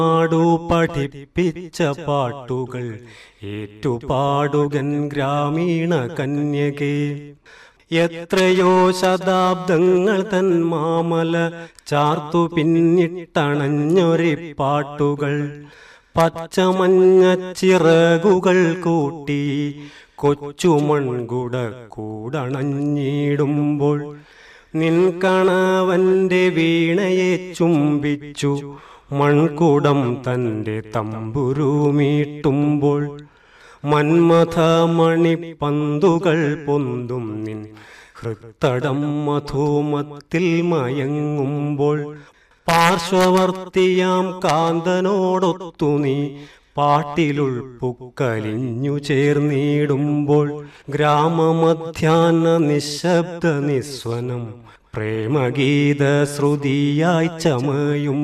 നാടു പഠിപ്പിച്ച പാട്ടുകൾ ഏറ്റുപാടുകൻ ഗ്രാമീണ കന്യകേ എത്രയോ ശതാബ്ദങ്ങൾ തൻ മാമല ചാർത്തു പിന്നിട്ടണഞ്ഞൊരി പാട്ടുകൾ പച്ചമഞ്ഞ ചിറകുകൾ കൂട്ടി കൊച്ചുമൺകുട കൂടണഞ്ഞിടുമ്പോൾ നിൻ കണവന്റെ വീണയെ ചുംബിച്ചു മൺകുടം തന്റെ തമ്പുരുമീട്ടുമ്പോൾ മന്മഥമണിപ്പന്തുകൾ പൊന്തും നിൻ ഹൃത്തടം മധുമത്തിൽ മയങ്ങുമ്പോൾ പാർശ്വവർത്തിയാം കാന്തനോടൊത്തു നീ പാട്ടിലുൾപ്പുക്കലിഞ്ഞു ചേർന്നിടുമ്പോൾ ഗ്രാമമധ്യാന നിശബ്ദ നിസ്വനം പ്രേമഗീത ശ്രുതിയായി ചമയും